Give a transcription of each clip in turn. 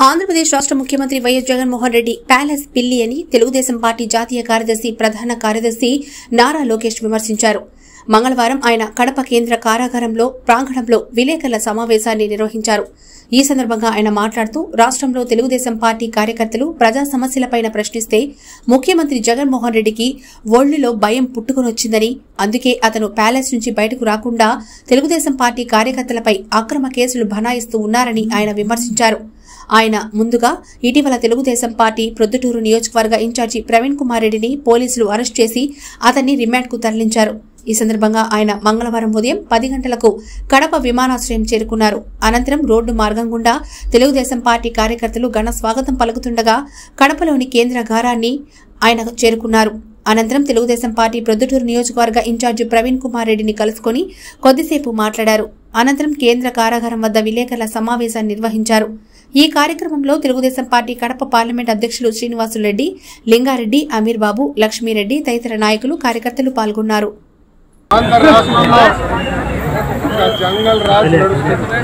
ఆంధ్రప్రదేశ్ రాష్ట్ర ముఖ్యమంత్రి YS Jaganmohan Reddy palace పిల్లి అని తెలుగుదేశం పార్టీ జాతీయ కార్యదర్శి ప్రధాన కార్యదర్శి నారా లోకేష్ విమర్శించారు మంగళవారం ఆయన కడప కేంద్ర కారాగారంలో ప్రాంగణంలో విలేకరుల సమావేశాన్ని నిర్వహించారు ఈ సందర్భంగా ఆయన మాట్లాడుతూ రాష్ట్రంలో తెలుగుదేశం పార్టీ కార్యకర్తలు ప్రజా సమస్యలపైన ప్రశ్నిస్తే ముఖ్యమంత్రి జగన్మోహన్ రెడ్డికి ఒళ్లులో భయం పుట్టుకొనొచ్చిందని అందుకే అతను ప్యాలెస్ నుంచి బయటకు రాకుండా తెలుగుదేశం పార్టీ కార్యకర్తలపై అక్రమ కేసులు బనాయిస్తూ ఉన్నారని ఆయన విమర్శించారు ఆయన ముందుగా ఇటీవల తెలుగుదేశం పార్టీ ప్రొద్దుటూరు నియోజకవర్గ ఇన్ఛార్జి ప్రవీణ్ కుమార్ రెడ్డిని పోలీసులు అరెస్ట్ చేసి అతన్ని రిమాండ్కు తరలించారు ఈ సందర్భంగా ఆయన మంగళవారం ఉదయం పది గంటలకు కడప విమానాశ్రయం చేరుకున్నారు అనంతరం రోడ్డు మార్గం గుండా తెలుగుదేశం పార్టీ కార్యకర్తలు ఘన స్వాగతం పలుకుతుండగా కడపలోని కేంద్ర గారాన్ని ఆయన చేరుకున్నారు అనంతరం తెలుగుదేశం పార్టీ ప్రొద్దుటూరు నియోజకవర్గ ఇన్ఛార్జి ప్రవీణ్ కుమార్ రెడ్డిని కలుసుకుని కొద్దిసేపు మాట్లాడారు అనంతరం కేంద్ర కారాగారం వద్ద విలేకరుల సమావేశాన్ని నిర్వహించారు ఈ కార్యక్రమంలో తెలుగుదేశం పార్టీ కడప పార్లమెంట్ అధ్యక్షులు శ్రీనివాసులరెడ్డి లింగారెడ్డి అమీర్ బాబు లక్ష్మీరెడ్డి తదితర నాయకులు కార్యకర్తలు పాల్గొన్నారు ఆంధ్ర రాష్ట్రంలో ఒక జంగల్ రాజ్ నడుస్తుంది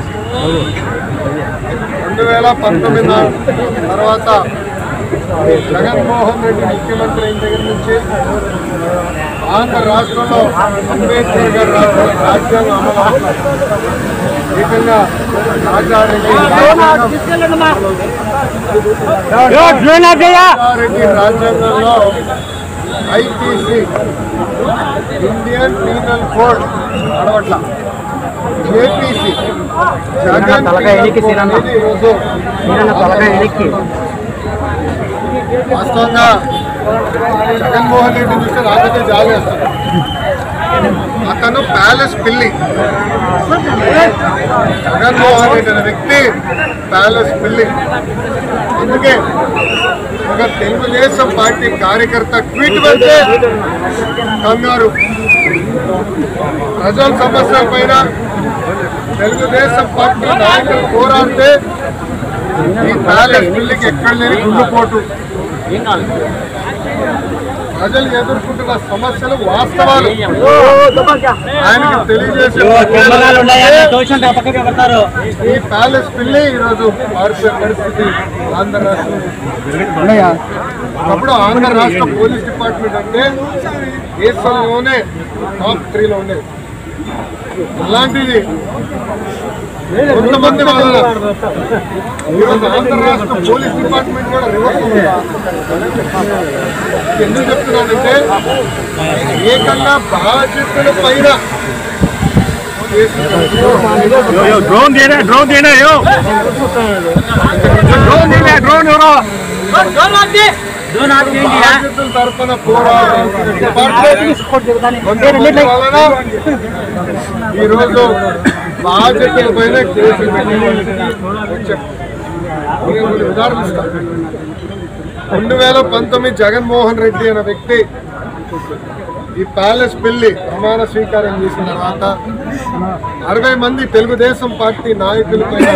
రెండు వేల పంతొమ్మిది తర్వాత జగన్మోహన్ రెడ్డి ముఖ్యమంత్రి అయిన దగ్గర నుంచి ఆంధ్ర రాష్ట్రంలో అంబేద్కర్ గారు రాసిన రాజ్యాంగం అమలు అవుతుంది. ఏకంగా రాజారెడ్డి రాజారెడ్డి రాజ్యాంగంలో ఐపీసీ ఇండియన్ పీనల్ కోడ్ అడవట్ల జేపీసీ జగన్ తలకాయ పీనల్ ఎనికి కోడ్ అనేది ఈరోజు తలకాయ ఎనికి వాస్తవంగా జగన్మోహన్ రెడ్డి చూస్తే నాకైతే జాలి వేస్తాడు అతను ప్యాలెస్ పిల్లి జగన్మోహన్ రెడ్డి అనే వ్యక్తి ప్యాలెస్ పిల్లి అందుకే ఒక తెలుగుదేశం పార్టీ కార్యకర్త ట్వీట్ పెడితే కంగారు ప్రజల సమస్యల పైన తెలుగుదేశం పార్టీ నాయకులు పోరాడితే ఈ ప్యాలెస్ బిల్లుకి ఎక్కడ లేని గుండుపోటు ప్రజలు ఎదుర్కొంటున్న సమస్యలు వాస్తవాలు ఆయనకి తెలియజేసే ఈ ప్యాలెస్ పిల్లి ఈరోజు మారిపోయే పరిస్థితి ఆంధ్ర రాష్ట్రం అప్పుడు ఆంధ్ర రాష్ట్ర పోలీస్ డిపార్ట్మెంట్ అంటే దేశంలోనే టాప్ త్రీలో ఉండేది అలాంటిది కొంతమంది వల్ల ఈరోజు ఆంధ్ర రాష్ట్ర పోలీస్ డిపార్ట్మెంట్ కూడా రివర్స్ ఉంది ఎందుకు చెప్తున్నానంటే ఏకంగా బాధ్యతల పైన ड्रोन दे रहा ड्रोन देना यो ड्रोन दे रहा ड्रोन हो रहा ड्रोन आप दे दिया బాధ్యతల తరఫున పోరాడుతున్న డిపార్ట్మెంట్ కొంతమంది వలన ఈరోజు బాధ్యతల పైన కేసులు వచ్చాయి నేను కొన్ని ఉదాహరణలు ఇస్తాను రెండు వేల పంతొమ్మిది జగన్మోహన్ రెడ్డి అనే వ్యక్తి ఈ ప్యాలెస్ పెళ్లి ప్రమాణ స్వీకారం చేసిన తర్వాత అరవై మంది తెలుగుదేశం పార్టీ నాయకుల పైన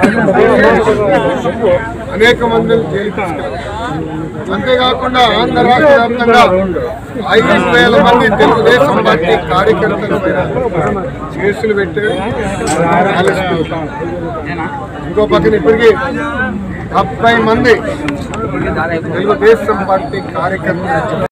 అనేక మందిని జైలు తీసుకెళ్లారు అంతేకాకుండా ఆంధ్ర రాష్ట్ర వ్యాప్తంగా ఐదు వేల మంది తెలుగుదేశం పార్టీ కార్యకర్తల పైన కేసులు పెట్టారు ప్యాలెస్ పెళ్లి. ఇంకో పక్కన ఇప్పటికీ డెబ్బై మంది తెలుగుదేశం పార్టీ కార్యకర్తలు